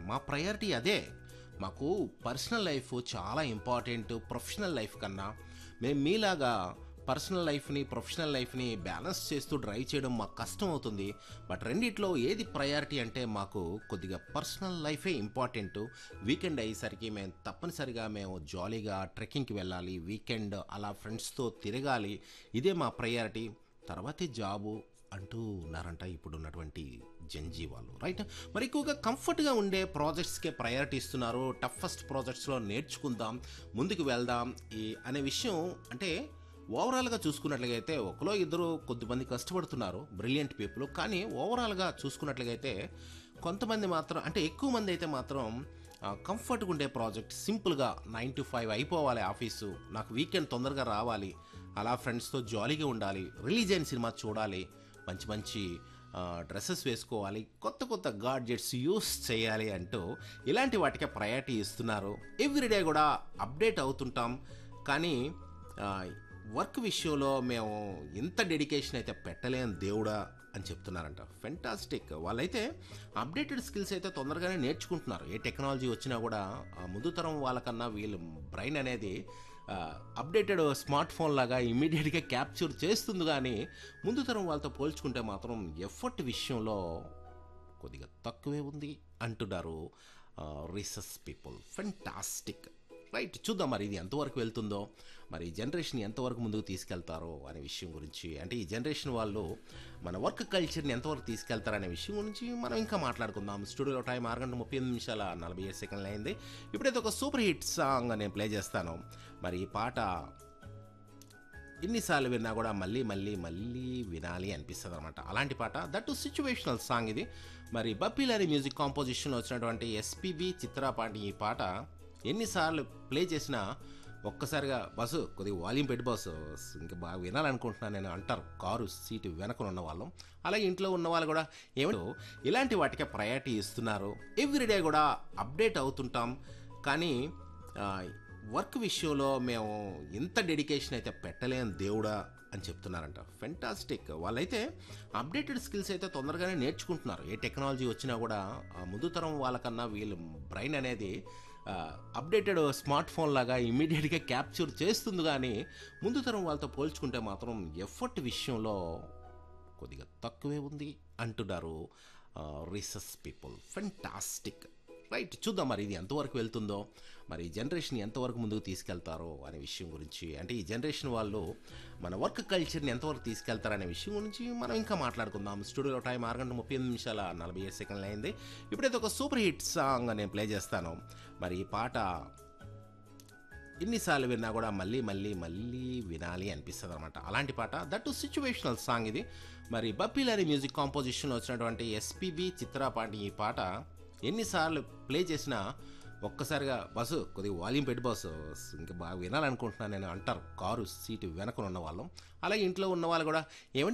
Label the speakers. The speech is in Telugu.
Speaker 1: మా ప్రయారిటీ అదే మాకు పర్సనల్ లైఫ్ చాలా ఇంపార్టెంట్ ప్రొఫెషనల్ లైఫ్ కన్నా మేము మీలాగా పర్సనల్ లైఫ్ని ప్రొఫెషనల్ లైఫ్ని బ్యాలెన్స్ చేస్తూ డ్రైవ్ చేయడం మాకు కష్టం అవుతుంది బట్ రెండిట్లో ఏది ప్రయారిటీ అంటే మాకు కొద్దిగా పర్సనల్ లైఫే ఇంపార్టెంట్ వీకెండ్ అయ్యేసరికి మేము తప్పనిసరిగా మేము జాలీగా ట్రెక్కింగ్కి వెళ్ళాలి వీకెండ్ అలా ఫ్రెండ్స్తో తిరగాలి ఇదే మా ప్రయారిటీ తర్వాతే జాబు అంటూ ఉన్నారంట ఇప్పుడు ఉన్నటువంటి జంజీ వాళ్ళు రైట్ మరి ఎక్కువగా కంఫర్ట్గా ఉండే ప్రాజెక్ట్స్కే ప్రయారిటీ ఇస్తున్నారు టఫెస్ట్ ప్రాజెక్ట్స్లో నేర్చుకుందాం ముందుకు వెళ్దాం ఈ అనే విషయం అంటే ఓవరాల్గా చూసుకున్నట్లయితే ఒకలో ఇద్దరు కొద్దిమంది కష్టపడుతున్నారు బ్రిలియంట్ పీపుల్ కానీ ఓవరాల్గా చూసుకున్నట్లయితే కొంతమంది మాత్రం అంటే ఎక్కువ మంది అయితే మాత్రం ఆ, కంఫర్ట్గా ఉండే ప్రాజెక్ట్ సింపుల్గా నైన్ టు ఫైవ్ అయిపోవాలి ఆఫీసు నాకు వీకెండ్ తొందరగా రావాలి అలా ఫ్రెండ్స్తో జాలీగా ఉండాలి రిలీజ్ అయిన సినిమా చూడాలి మంచి మంచి డ్రెస్సెస్ వేసుకోవాలి కొత్త కొత్త గాడ్జెట్స్ యూస్ చేయాలి అంటూ ఇలాంటి వాటికే ప్రయారిటీ ఇస్తున్నారు ఎవ్రీడే కూడా అప్డేట్ అవుతుంటాం కానీ ఆ, వర్క్ విషయంలో మేము ఎంత డెడికేషన్ అయితే పెట్టలేం దేవుడా అని చెప్తున్నారంట ఫెంటాస్టిక్ వాళ్ళైతే అప్డేటెడ్ స్కిల్స్ అయితే తొందరగానే నేర్చుకుంటున్నారు ఏ టెక్నాలజీ వచ్చినా కూడా ఆ ముందు తరం వాళ్ళకన్నా వీళ్ళు బ్రెయిన్ అనేది అప్డేటెడ్ స్మార్ట్ ఫోన్ లాగా ఇమీడియట్గా క్యాప్చర్ చేస్తుంది కానీ ముందు తరం వాళ్ళతో పోల్చుకుంటే మాత్రం ఎఫర్ట్ విషయంలో కొద్దిగా తక్కువే ఉంది అంటున్నారు రీసెస్ పీపుల్ ఫెంటాస్టిక్ రైట్ చూద్దాం మరి ఇది ఎంతవరకు వెళ్తుందో మరి ఈ జనరేషన్ ఎంతవరకు ముందుకు తీసుకెళ్తారో అనే విషయం గురించి అంటే ఈ జనరేషన్ వాళ్ళు మన వర్క్ కల్చర్ని ఎంతవరకు తీసుకెళ్తారనే విషయం గురించి మనం ఇంకా మాట్లాడుకుందాం స్టూడియోలో టైం ఆరు గంటల ముప్పై ఎనిమిది నిమిషాల నలభై ఏడు సెకండ్లు అయింది ఇప్పుడైతే ఒక సూపర్ హిట్ సాంగ్ నేను ప్లే చేస్తాను మరి ఈ పాట ఎన్నిసార్లు విన్నా కూడా మళ్ళీ మళ్ళీ మళ్ళీ వినాలి అనిపిస్తుంది అనమాట అలాంటి పాట దట్ సిచ్యువేషనల్ సాంగ్ ఇది మరి బప్పీలారి మ్యూజిక్ కాంపోజిషన్లో వచ్చినటువంటి ఎస్పీబి చిత్ర పాట ఈ పాట ఎన్నిసార్లు ప్లే చేసినా ఒక్కసారిగా బస్సు కొద్దిగా వాల్యూమ్ పెట్టి బస్సు ఇంకా బాగా వినాలనుకుంటున్నాను నేను అంటారు కారు సీటు వెనకన ఉన్న వాళ్ళం అలాగే ఇంట్లో ఉన్న వాళ్ళు కూడా ఏమిటో ఇలాంటి వాటికే ప్రయారిటీ ఇస్తున్నారు ఎవ్రీడే కూడా అప్డేట్ అవుతుంటాం కానీ ఆ, వర్క్ విషయంలో మేము ఎంత డెడికేషన్ అయితే పెట్టలేం దేవుడా అని చెప్తున్నారంట ఫెంటాస్టిక్ వాళ్ళైతే అప్డేటెడ్ స్కిల్స్ అయితే తొందరగానే నేర్చుకుంటున్నారు ఏ టెక్నాలజీ వచ్చినా కూడా ఆ ముందు తరం వాళ్ళకన్నా వీళ్ళు బ్రెయిన్ అనేది అప్డేటెడ్ స్మార్ట్ ఫోన్ లాగా ఇమీడియట్గా క్యాప్చర్ చేస్తుంది కానీ ముందు తరం వాళ్ళతో పోల్చుకుంటే మాత్రం ఎఫర్ట్ విషయంలో కొద్దిగా తక్కువే ఉంది అంటున్నారు రీసెస్ పీపుల్ ఫెంటాస్టిక్ రైట్ చూద్దాం మరి ఇది ఎంతవరకు వెళ్తుందో మరి ఈ జనరేషన్ ఎంతవరకు ముందుకు తీసుకెళ్తారో అనే విషయం గురించి అంటే ఈ జనరేషన్ వాళ్ళు మన వర్క్ కల్చర్ని ఎంతవరకు తీసుకెళ్తారనే విషయం గురించి మనం ఇంకా మాట్లాడుకుందాం స్టూడియోలో టైం ఆరు గంటల ముప్పై ఎనిమిది నిమిషాల నలభై ఏడు సెకండ్లు అయింది ఇప్పుడైతే ఒక సూపర్ హిట్ సాంగ్ నేను ప్లే చేస్తాను మరి ఈ పాట ఎన్నిసార్లు విన్నా కూడా మళ్ళీ మళ్ళీ మళ్ళీ వినాలి అనిపిస్తుంది అనమాట అలాంటి పాట దట్ సిచ్యువేషనల్ సాంగ్ ఇది మరి బప్పీలారి మ్యూజిక్ కాంపోజిషన్లో వచ్చినటువంటి ఎస్పీబి చిత్ర పాట ఈ పాట ఎన్నిసార్లు ప్లే చేసినా ఒక్కసారిగా బస్సు కొద్దిగా వాల్యూమ్ పెట్టి బస్సు ఇంకా బాగా వినాలనుకుంటున్నాను నేను అంటారు కారు సీటు వెనకన ఉన్న వాళ్ళం అలాగే ఇంట్లో ఉన్న వాళ్ళు కూడా ఏమంటే